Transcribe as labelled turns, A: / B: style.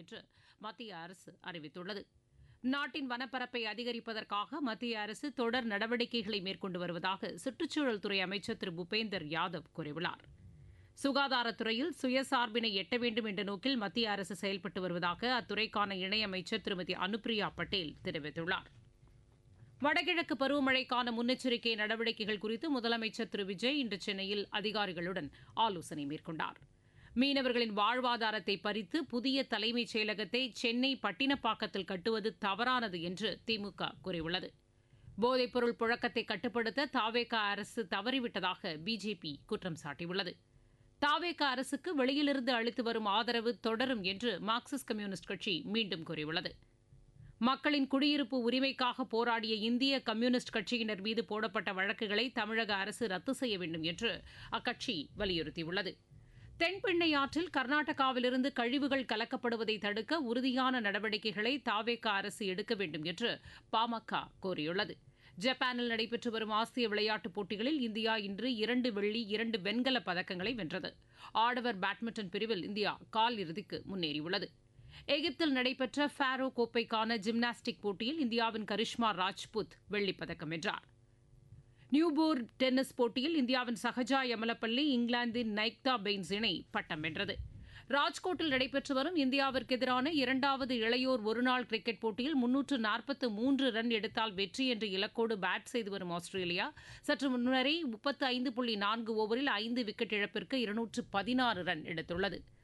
A: என்று மத்திய அரசு அறிவித்துள்ளது நாட்டின் வனப்பரப்பை அதிகரிப்பதற்காக மத்திய அரசு தொடர் நடவடிக்கைகளை மேற்கொண்டு வருவதாக சுற்றுச்சூழல் துறை அமைச்சர் திரு பூபேந்தர் யாதவ் கூறியுள்ளார் சுகாதாரத்துறையில் சுயசார்பினை எட்ட வேண்டும் என்ற நோக்கில் மத்திய அரசு செயல்பட்டு வருவதாக அத்துறைக்கான இணையமைச்சர் திருமதி அனுப்பிரியா பட்டேல் தெரிவித்துள்ளார் வடகிழக்கு பருவமழைக்கான முன்னெச்சரிக்கை நடவடிக்கைகள் குறித்து முதலமைச்சர் திரு விஜய் இன்று சென்னையில் அதிகாரிகளுடன் ஆலோசனை மேற்கொண்டார் மீனவர்களின் வாழ்வாதாரத்தை பறித்து புதிய தலைமைச் செயலகத்தை சென்னை பட்டினப்பாக்கத்தில் கட்டுவது தவறானது என்று திமுக கூறியுள்ளது போதைப்பொருள் புழக்கத்தை கட்டுப்படுத்த தாவேகா அரசு தவறிவிட்டதாக பிஜேபி குற்றம் சாட்டியுள்ளது தாவேகா அரசுக்கு வெளியிலிருந்து அளித்து வரும் ஆதரவு தொடரும் என்று மார்க்சிஸ்ட் கம்யூனிஸ்ட் கட்சி மீண்டும் கூறியுள்ளது மக்களின் குடியிருப்பு உரிமைக்காக போராடிய இந்திய கம்யூனிஸ்ட் கட்சியினர் மீது போடப்பட்ட வழக்குகளை தமிழக அரசு ரத்து செய்ய வேண்டும் என்று அக்கட்சி வலியுறுத்தியுள்ளது தென்பெண்ணை ஆற்றில் கர்நாடகாவிலிருந்து கழிவுகள் கலக்கப்படுவதை தடுக்க உறுதியான நடவடிக்கைகளை தாவேகா அரசு எடுக்க வேண்டும் என்று பாமக கோரியுள்ளது ஜப்பானில் நடைபெற்று வரும் ஆசிய விளையாட்டுப் போட்டிகளில் இந்தியா இன்று இரண்டு வெள்ளி இரண்டு வெண்கலப் பதக்கங்களை வென்றது ஆடவர் பேட்மிண்டன் பிரிவில் இந்தியா கால் இறுதிக்கு முன்னேறியுள்ளது எகிப்தில் நடைபெற்ற ஃபாரோ கோப்பைக்கான ஜிம்னாஸ்டிக் போட்டியில் இந்தியாவின் கரிஷ்மா ராஜ்புத் வெள்ளிப்பதக்கம் வென்றார் நியூபோர் டென்னிஸ் போட்டியில் இந்தியாவின் சஹஜா யமலப்பள்ளி இங்கிலாந்தின் நைக்தா பெயின்ஸ் இணை பட்டம் வென்றது ராஜ்கோட்டில் நடைபெற்று வரும் இந்தியாவிற்கு எதிரான இரண்டாவது இளையோர் ஒருநாள் கிரிக்கெட் போட்டியில் முன்னூற்று நாற்பத்து மூன்று ரன் எடுத்தால் வெற்றி என்ற இலக்கோடு பேட் செய்து வரும் ஆஸ்திரேலியா சற்று முன்னரே முப்பத்து ஐந்து புள்ளி நான்கு ஓவரில் ஐந்து விக்கெட் இழப்பிற்கு இருநூற்று பதினாறு ரன் எடுத்துள்ளது